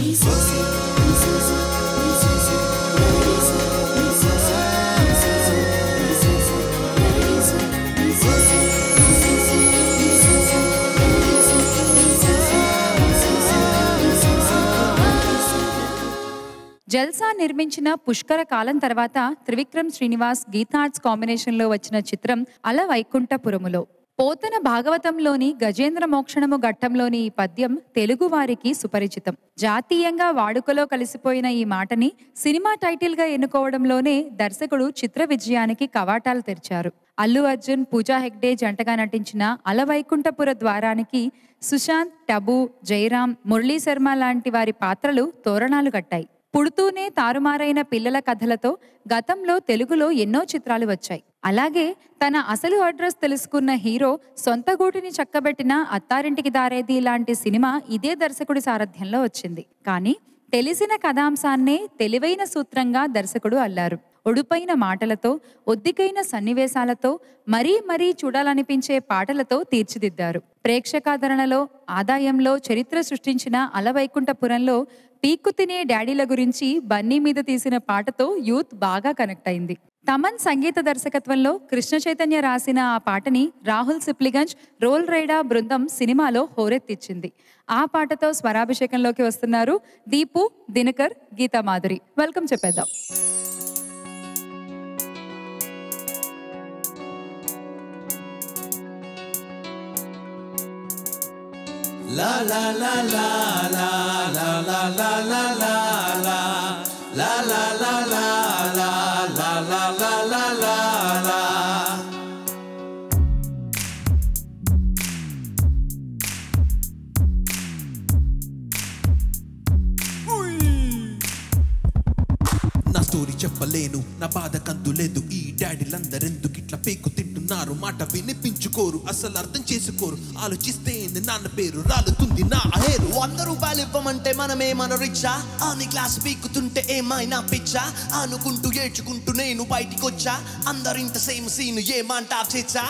జల్సా నిర్మించిన పుష్కర కాలం తర్వాత త్రివిక్రమ్ శ్రీనివాస్ గీతార్ట్స్ కాంబినేషన్లో వచ్చిన చిత్రం అల వైకుంఠపురములో పోతన భాగవతంలోని గజేంద్ర మోక్షణము ఘట్టంలోని ఈ పద్యం తెలుగు వారికి సుపరిచితం జాతీయంగా వాడుకలో కలిసిపోయిన ఈ మాటని సినిమా టైటిల్ గా ఎన్నుకోవడంలోనే దర్శకుడు చిత్ర విజయానికి కవాటాలు తెరిచారు అల్లు అర్జున్ పూజా హెగ్డే జంటగా నటించిన అలవైకుంఠపుర ద్వారానికి సుశాంత్ టబు జయరాం మురళీ శర్మ లాంటి వారి పాత్రలు తోరణాలు కట్టాయి పుడుతూనే తారుమారైన పిల్లల కథలతో గతంలో తెలుగులో ఎన్నో చిత్రాలు వచ్చాయి అలాగే తన అసలు అడ్రస్ తెలుసుకున్న హీరో సొంత గూటిని చక్కబెట్టిన అత్తారింటికి దారేది లాంటి సినిమా ఇదే దర్శకుడి సారథ్యంలో వచ్చింది కానీ తెలిసిన కథాంశాన్నే తెలివైన సూత్రంగా దర్శకుడు అల్లారు ఒడుపైన మాటలతో ఒద్దికైన సన్నివేశాలతో మరీ మరీ చూడాలనిపించే పాటలతో తీర్చిదిద్దారు ప్రేక్షకాదరణలో ఆదాయంలో చరిత్ర సృష్టించిన అలవైకుంఠపురంలో పీక్కు తినే డాడీల గురించి బన్నీ మీద తీసిన పాటతో యూత్ బాగా కనెక్ట్ అయింది తమన్ సంగీత దర్శకత్వంలో కృష్ణ చైతన్య రాసిన ఆ పాటని రాహుల్ సిప్లిగంజ్ రోల్ రైడా బృందం సినిమాలో హోరెత్తిచ్చింది ఆ పాటతో స్వరాభిషేకంలోకి వస్తున్నారు దీపు దినకర్ గీతా మాధురి వెల్కమ్ చెప్పేద్దాం నా స్టోరీ చెప్పలేను నా బాధ కందు లేదు ఈ డాడీలందరెందుకు ఇట్లా పేకు తింటున్నారు మాట వినిపించుకోరు అసలు అర్థం చేసుకోరు ఆలోచిస్తే ఏంది నాన్న పేరు రాలుతుంది నా హేరు వంద రూపాయలు ఇవ్వమంటే మనమే మన రిచ్చా అని క్లాస్ పీకుతుంటే ఏమైనా పిచ్చా అనుకుంటూ ఏడ్చుకుంటూ నేను బయటికి వచ్చా అందరింత సేమ్ సీన్ ఏమంటా చేచ్చా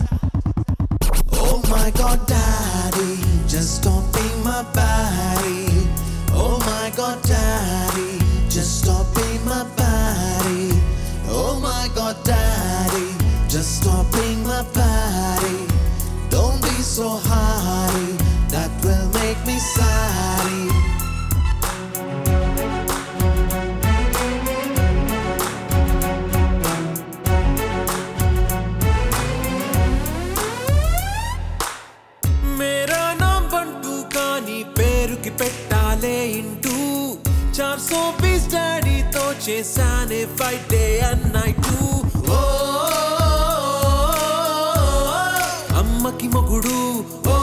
Oh my god daddy just stop being my baddie Oh my god daddy just stop being my baddie Oh my god daddy just stop being my baddie Don't be so haughty that will make me sorry మేరా నామ్ బంటూ కానీ పేరుకి పెట్టాలే into చార్ so peace డాడీతో చేశానే fight day and night ఓ అమ్మకి మొగుడు ఓ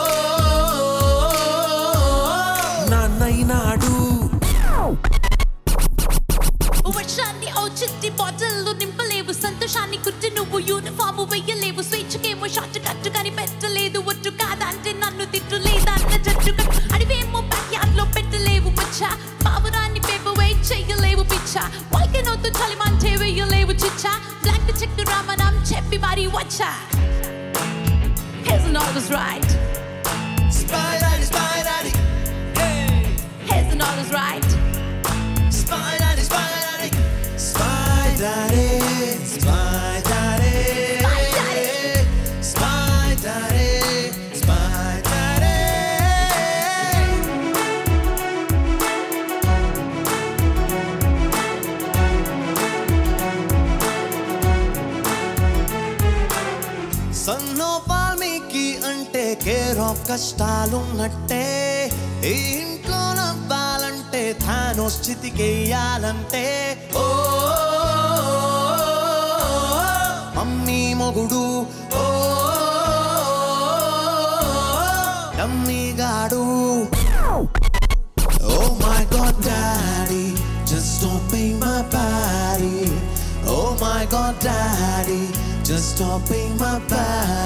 నాన్నైనాడు వర్షాన్ని ఓ చిట్టి బాటిల్ నింపలేవు సంతోషాన్ని కుట్టి నువ్వు యూనిఫామ్ వెయ్యలేవు స్వేచ్ఛకేమో షార్ట్ కట్టు కానీ పెట్టలేదు ఒట్టు కాదంటే నన్ను తిట్టు లేదన్న జట్టు కట్టు అడివేమో బ్యాక్ యార్డ్ లో పెట్టలేవు పచ్చ పావురాన్ని పేపర్ వెయిట్ చెయ్యలేవు పిచ్చ వైకెనొద్దు చలిమంటే వెయ్యలేవు చిచ్చ బ్లాంక్ చెక్ రామనాం చెప్పి మరి వచ్చా Isn't always right. Spy daddy, spy daddy, Isn't always right. spy daddy, spy daddy, spy daddy, spy daddy, Spy daddy. spy daddy, spy daddy. సన్నో Valmiki అంటే కేర్ ఆఫ్ కష్టాలున్నట్టే ఈ ఇంట్లో నవ్వాలంటే థానో స్థితికెయ్యాలంటే ఓ మమ్మీ మొగుడు ఓ నమ్మిగాడు Oh my god, daddy, just stop being my body. Oh my god, daddy, just stop being my body.